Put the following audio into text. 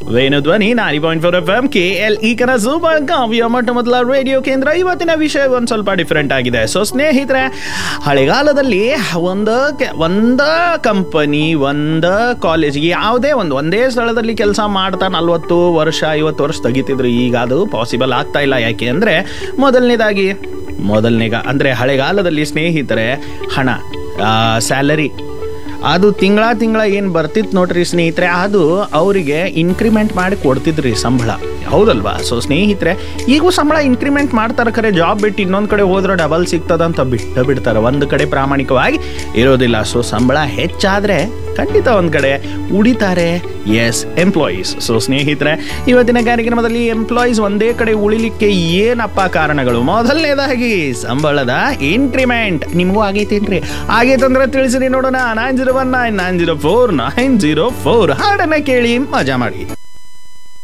Venu Dhwani ninety point four F M K L E ಕನಸು ಬೆಳಗಾವಿಯ ಮೊಟ್ಟ ಮೊದಲ ರೇಡಿಯೋ ಕೇಂದ್ರ ಇವತ್ತಿನ ವಿಷಯ ಒಂದು ಸ್ವಲ್ಪ ಡಿಫ್ರೆಂಟ್ ಆಗಿದೆ ಸೊ ಸ್ನೇಹಿತರೆ ಹಳೆಗಾಲದಲ್ಲಿ ಒಂದು ಕೆ- ಒಂದ ಕಂಪನಿ ಒಂದ ಕಾಲೇಜ್ಗೆ ಯಾವುದೇ ಒಂದು ಒಂದೇ ಸ್ಥಳದಲ್ಲಿ ಕೆಲಸ ಮಾಡ್ತಾ ನಲ್ವತ್ತು ವರ್ಷ ಐವತ್ತು ವರ್ಷ ತೆಗಿತಿದ್ರು ಈಗ ಅದು ಪಾಸಿಬಲ್ ಆಗ್ತಾ ಇಲ್ಲ ಯಾಕೆ ಅಂದರೆ ಮೊದಲನೇದಾಗಿ ಮೊದಲನೇಗ ಅಂದರೆ ಹಳೆಗಾಲದಲ್ಲಿ ಸ್ನೇಹಿತರೆ ಹಣ ಸ್ಯಾಲರಿ ಅದು ತಿಂಗಳ ತಿಂಗಳ ಏನು ಬರ್ತಿತ್ತು ನೋಡ್ರಿ ಸ್ನೇಹಿತರೆ ಅದು ಅವರಿಗೆ ಇನ್ಕ್ರಿಮೆಂಟ್ ಮಾಡಿ ಕೊಡ್ತಿದ್ರಿ ಸಂಬಳ ಹೌದಲ್ವಾ ಸೊ ಸ್ನೇಹಿತರೆ ಈಗೂ ಸಂಬಳ ಇನ್ಕ್ರಿಮೆಂಟ್ ಮಾಡ್ತಾರೆ ಖರೆ ಜಾಬ್ ಬಿಟ್ಟು ಇನ್ನೊಂದು ಕಡೆ ಹೋದ್ರೆ ಡಬಲ್ ಸಿಗ್ತದಂತ ಬಿಟ್ಟು ಬಿಡ್ತಾರೆ ಒಂದು ಕಡೆ ಪ್ರಾಮಾಣಿಕವಾಗಿ ಇರೋದಿಲ್ಲ ಸೊ ಸಂಬಳ ಹೆಚ್ಚಾದರೆ ಖಂಡಿತ ಒಂದು ಕಡೆ ಉಳಿತಾರೆ ಎಸ್ ಎಂಪ್ಲಾಯೀಸ್ ಸೊ ಸ್ನೇಹಿತರೆ ಇವತ್ತಿನ ಕಾರ್ಯಕ್ರಮದಲ್ಲಿ ಎಂಪ್ಲಾಯೀಸ್ ಒಂದೇ ಕಡೆ ಉಳಿಲಿಕ್ಕೆ ಏನಪ್ಪ ಕಾರಣಗಳು ಮೊದಲನೇದಾಗಿ ಸಂಬಳದ ಇನ್ಕ್ರಿಮೆಂಟ್ ನಿಮಗೂ ಆಗೈತೇನ್ರಿ ಆಗೈತಂದ್ರೆ ತಿಳಿಸಿರಿ ನೋಡೋಣ nine zero one nine nine zero four nine zero four ಹಾಡನ್ನ ಕೇಳಿ ಮಜಾ ಮಾಡಿ